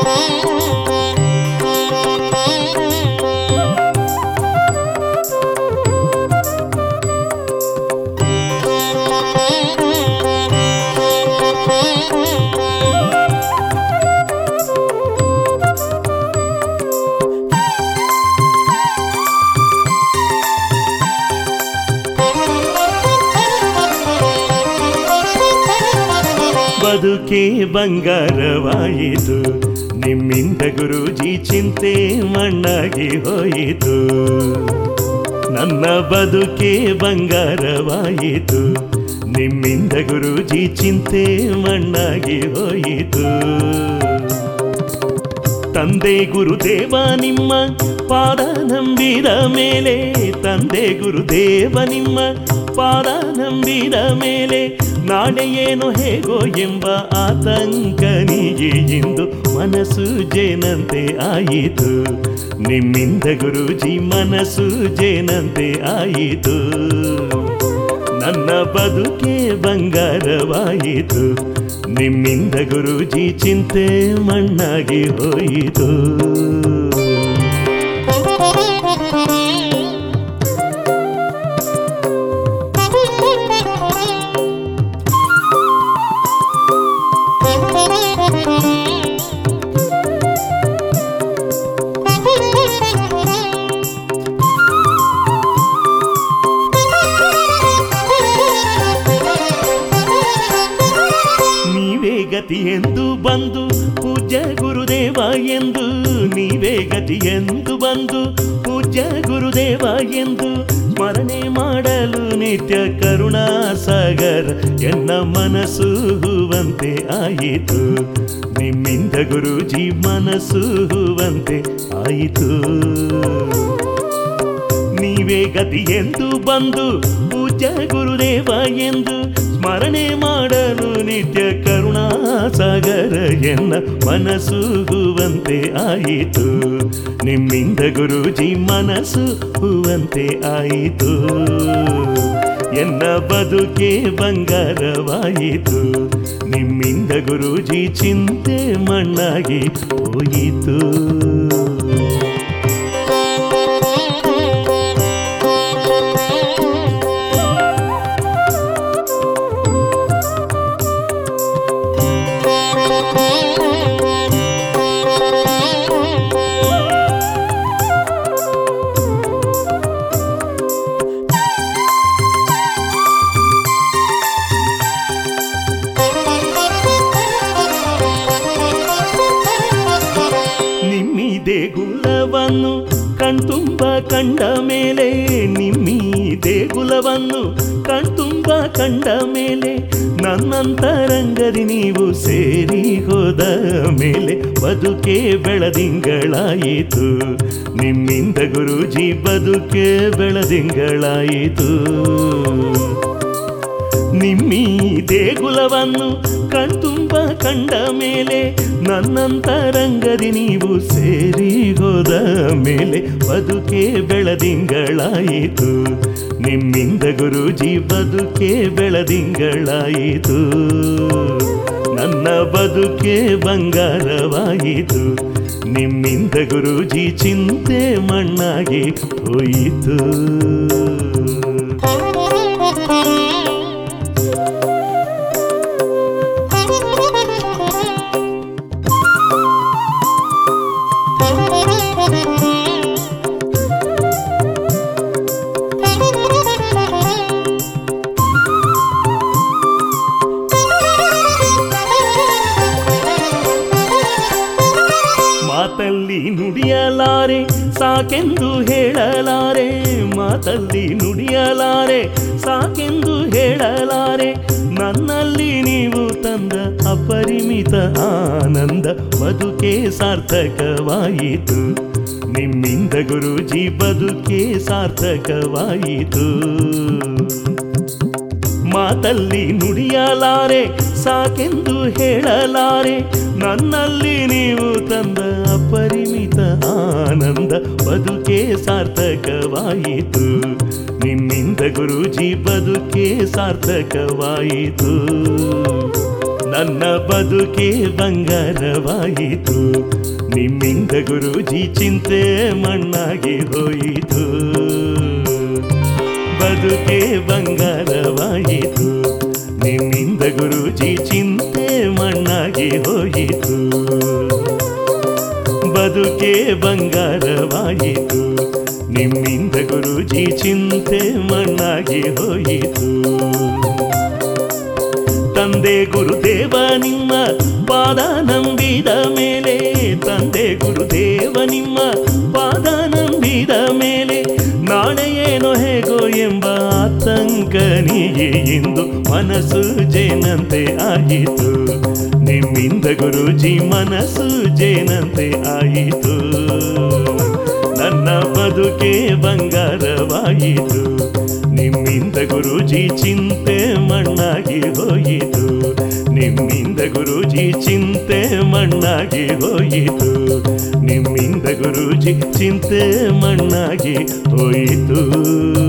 ಬದುಕೆ ಬಂಗಾರವಾಯಿತು ನಿಮ್ಮಿಂದ ಗುರೂಜಿ ಚಿಂತೆ ಮಣ್ಣಾಗಿ ಹೋಯಿತು ನನ್ನ ಬದುಕೆ ಬಂಗಾರವಾಯಿತು ನಿಮ್ಮಿಂದ ಗುರೂಜಿ ಚಿಂತೆ ಮಣ್ಣಾಗಿ ಹೋಯಿತು ತಂದೆ ಗುರುದೇವ ನಿಮ್ಮ ಪಾದ ನಂಬಿದ ಮೇಲೆ ತಂದೆ ಗುರುದೇವ ನಿಮ್ಮ ಪಾದ ನಂಬಿದ ಮೇಲೆ ನಾಳೆ ಏನು ಹೇಗೋ ಎಂಬ ಆತಂಕನಿಗೆ ಇಂದು ಮನಸ್ಸು ಜೇನಂತೆ ಆಯಿತು ನಿಮ್ಮಿಂದ ಗುರೂಜಿ ಮನಸ್ಸು ಜೇನಂತೆ ಆಯಿತು ನನ್ನ ಬದುಕೆ ಬಂಗಾರವಾಯಿತು ನಿಮ್ಮಿಂದ ಗುರೂಜಿ ಚಿಂತೆ ಮಣ್ಣಾಗಿ ಹೋಯಿತು ನೀವೇ ಗತಿ ಎಂದು ಬಂದು ಪೂಜ್ಯ ಗುರುದೇವ ಎಂದು ನೀವೇ ಗತಿ ಎಂದು ಬಂದು ಪೂಜ್ಯ ಗುರುದೇವ ಎಂದು ಸ್ಮರಣೆ ಮಾಡಲು ನಿತ್ಯ ಕರುಣಾ ಸಾಗರ ಎನ್ನ ಮನಸ್ಸು ಹೂವಂತೆ ಆಯಿತು ನಿಮ್ಮಿಂದ ಗುರೂಜಿ ಮನಸ್ಸು ಹೂವಂತೆ ಆಯಿತು ನೀವೇ ಗತಿ ಎಂದು ಬಂದು ಪೂಜ್ಯ ಗುರುದೇವ ಎಂದು ಸ್ಮರಣೆ ಮಾಡಲು ನಿತ್ಯ ಕರುಣಾ ಸಾಗರ ಎನ್ನ ಮನಸ್ಸು ಹೂವಂತೆ ಆಯಿತು ನಿಮ್ಮಿಂದ ಗುರೂಜಿ ಮನಸ್ಸು ಹೂವಂತೆ ಆಯಿತು ಎನ್ನ ಬದುಕೆ ಬಂಗಾರವಾಯಿತು ನಿಮ್ಮಿಂದ ಗುರೂಜಿ ಚಿಂತೆ ಮಣ್ಣಾಗಿ ಹೋಯಿತು ನಿಮ್ಮಿ ದೇಗುಲವನ್ನು ಕಣ್ತುಂಬ ಕಂಡ ಮೇಲೆ ನಿಮ್ಮಿ ದೇಗುಲವನ್ನು ಕಣ್ತುಂಬ ಕಂಡ ಮೇಲೆ ನನ್ನಂತರಂಗದಿ ನೀವು ಸೇರಿ ಹೋದ ಮೇಲೆ ಬದುಕೆ ಬೆಳದಿಂಗಳಾಯಿತು ನಿಮ್ಮಿಂದ ಗುರೂಜಿ ಬದುಕೆ ಬೆಳದಿಂಗಳಾಯಿತು ನಿಮ್ಮಿ ದೇಗುಲವನ್ನು ಕಣ್ತುಂಬ ಕಂಡ ಮೇಲೆ ನನ್ನಂತರಂಗದಿ ನೀವು ಸೇರಿ ಹೋದ ಮೇಲೆ ಬದುಕೆ ಬೆಳದಿಂಗಳಾಯಿತು ನಿಮ್ಮಿಂದ ಗುರೂಜಿ ಬದುಕೆ ಬೆಳದಿಂಗಳಾಯಿತು ನನ್ನ ಬದುಕೆ ಬಂಗಾರವಾಯಿತು ನಿಮ್ಮಿಂದ ಗುರೂಜಿ ಚಿಂತೆ ಮಣ್ಣಾಗಿ ಹೋಯಿತು ಮಾತಲ್ಲಿ ನುಡಿಯಲಾರೆ ಸಾಕೆಂದು ಹೇಳಲಾರೆ ಮಾತಲ್ಲಿ ನುಡಿಯಲಾರೆ ಸಾಕೆಂದು ಹೇಳಲಾರೆ ನನ್ನಲ್ಲಿ ನೀವು ತಂದ ಅಪರಿಮಿತ ಆನಂದ ಬದುಕೆ ಸಾರ್ಥಕವಾಯಿತು ನಿಮ್ಮಿಂದ ಗುರೂಜಿ ಬದುಕೆ ಸಾರ್ಥಕವಾಯಿತು ಮಾತಲ್ಲಿ ನುಡಿಯಲಾರೆ ಸಾಕೆಂದು ಹೇಳಲಾರೆ ನನ್ನಲ್ಲಿ ನೀವು ತಂದ ಅಪರಿಮಿತ ಆನಂದ ಬದುಕೆ ಸಾರ್ಥಕವಾಯಿತು ನಿಮ್ಮಿಂದ ಗುರೂಜಿ ಬದುಕೆ ಸಾರ್ಥಕವಾಯಿತು ನನ್ನ ಬದುಕೆ ಬಂಗಾರವಾಯಿತು ನಿಮ್ಮಿಂದ ಗುರೂಜಿ ಚಿಂತೆ ಮಣ್ಣಾಗಿ ಹೋಯಿತು ಬದುಕೆ ಬಂಗಾರವಾಯಿತು ನಿಮ್ಮಿಂದ ಗುರೂಜಿ ಚಿಂತೆ ಮಣ್ಣಾಗಿ ಹೋಯಿತು ಬದುಕೆ ಬಂಗಾರವಾಯಿತು ನಿಮ್ಮಿಂದ ಗುರೂಜಿ ಚಿಂತೆ ಮಣ್ಣಾಗಿ ಹೋಯಿತು ತಂದೆ ಗುರುದೇವ ನಿಮ್ಮ ಪಾದ ನಂಬಿದ ಮೇಲೆ ತಂದೆ ಗುರುದೇವ ನಿಮ್ಮ ಪಾದ ನಂಬಿದ ಮೇಲೆ ನಾಳೆ ಏನೋ ಹೇಗೋ ಎಂಬ ಆತಂಕನಿಗೆ ಇಂದು ಮನಸ್ಸು ಜೇನಂತೆ ಆಯಿತು ನಿಮ್ಮಿಂದ ಗುರೂಜಿ ಮನಸ್ಸು ಜೇನಂತೆ ಆಯಿತು ನನ್ನ ಬದುಕೆ ಬಂಗಾರವಾಯಿತು ನಿಮ್ಮಿಂದ ಗುರೂಜಿ ಚಿಂತೆ ಮಣ್ಣಾಗಿ ಹೋಯಿತು ನಿಮ್ಮಿಂದ ಗುರೂಜಿ ಚಿಂತೆ ಮಣ್ಣಾಗಿ ಹೋಯಿತು ನಿಮ್ಮಿಂದ ಗುರೂಜಿ ಚಿಂತೆ ಮಣ್ಣಾಗಿ ಹೋಯಿತು